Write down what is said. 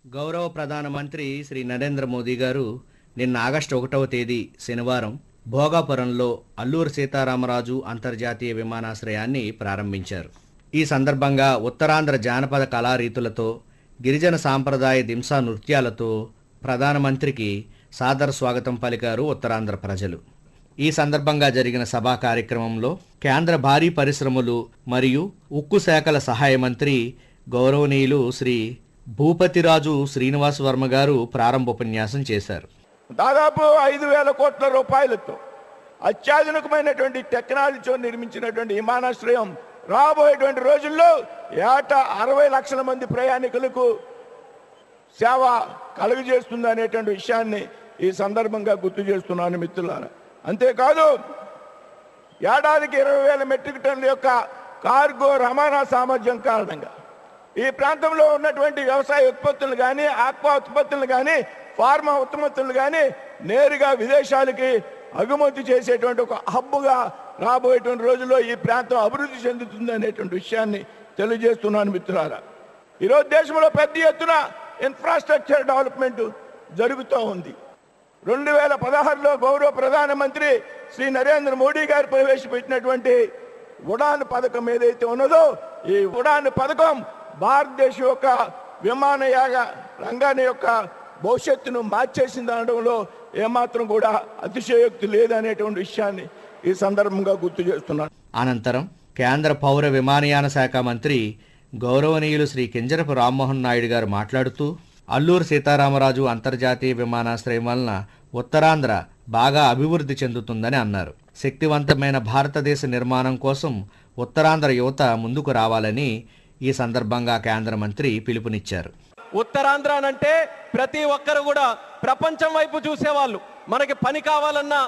గౌరవ ప్రధానమంత్రి శ్రీ నరేంద్ర మోదీ గారు నిన్న ఆగస్టు ఒకటవ తేదీ శనివారం భోగాపురంలో అల్లూరు సీతారామరాజు అంతర్జాతీయ విమానాశ్రయాన్ని ప్రారంభించారు ఈ సందర్భంగా ఉత్తరాంధ్ర జానపద కళారీతులతో గిరిజన సాంప్రదాయ దింసా నృత్యాలతో ప్రధానమంత్రికి సాదర స్వాగతం పలికారు ఉత్తరాంధ్ర ప్రజలు ఈ సందర్భంగా జరిగిన సభా కార్యక్రమంలో కేంద్ర భారీ పరిశ్రమలు మరియు ఉక్కు శాఖల సహాయ మంత్రి గౌరవనీయులు శ్రీ భూపతిరాజు శ్రీనివాస్ వర్మ గారు ప్రారంభోపన్యాసం చేశారు దాదాపు ఐదు వేల కోట్ల రూపాయలతో అత్యాధునికమైనటువంటి టెక్నాలజీతో నిర్మించినటువంటి విమానాశ్రయం రాబోయేటువంటి రోజుల్లో ఏటా అరవై లక్షల మంది ప్రయాణికులకు సేవ కలుగజేస్తుంది అనేటువంటి విషయాన్ని ఈ సందర్భంగా గుర్తు చేస్తున్నాను మిత్రులారా అంతేకాదు ఏడాదికి ఇరవై వేల మెట్రిక్ టన్నుల యొక్క కార్గో రవాణా సామర్థ్యం కారణంగా ఈ ప్రాంతంలో ఉన్నటువంటి వ్యవసాయ ఉత్పత్తులు కానీ ఆక్వా ఉత్పత్తులు కానీ ఫార్మా ఉత్పత్తులు కానీ నేరుగా విదేశాలకి అగుమతి చేసేటువంటి ఒక హబ్బుగా రాబోయేటువంటి రోజుల్లో ఈ ప్రాంతం అభివృద్ధి చెందుతుంది అనేటువంటి విషయాన్ని తెలియజేస్తున్నాను మిత్రులారా ఈరోజు దేశంలో పెద్ద ఎత్తున ఇన్ఫ్రాస్ట్రక్చర్ డెవలప్మెంట్ జరుగుతూ ఉంది రెండు వేల పదహారులో గౌరవ ప్రధానమంత్రి శ్రీ నరేంద్ర మోడీ గారు ప్రవేశపెట్టినటువంటి ఉడాన్ పథకం ఏదైతే ఉన్నదో ఈ ఉడాన్ పథకం భారతదేశం యొక్క విమానయాన రంగాన్ని యొక్క భవిష్యత్తును మార్చేసింది అనడంలో ఏమాత్రం కూడా అతిశయోక్తి లేదనేటువంటి విషయాన్ని ఈ సందర్భంగా గుర్తు చేస్తున్నాను అనంతరం కేంద్ర పౌర విమానయాన శాఖ మంత్రి గౌరవనీయులు శ్రీ కింజరపు రామ్మోహన్ నాయుడు గారు మాట్లాడుతూ అల్లూరు సీతారామరాజు అంతర్జాతీయ విమానాశ్రయం వలన ఉత్తరాంధ్ర బాగా అభివృద్ధి చెందుతుందని అన్నారు శక్తివంతమైన భారతదేశ నిర్మాణం కోసం ఉత్తరాంధ్ర యువత ముందుకు రావాలని ఈ సందర్భంగా కేంద్ర మంత్రి పిలుపునిచ్చారు ఉత్తరాంధ్ర అంటే ప్రతి ఒక్కరు కూడా ప్రపంచం వైపు చూసేవాళ్ళు మనకి పని కావాలన్నా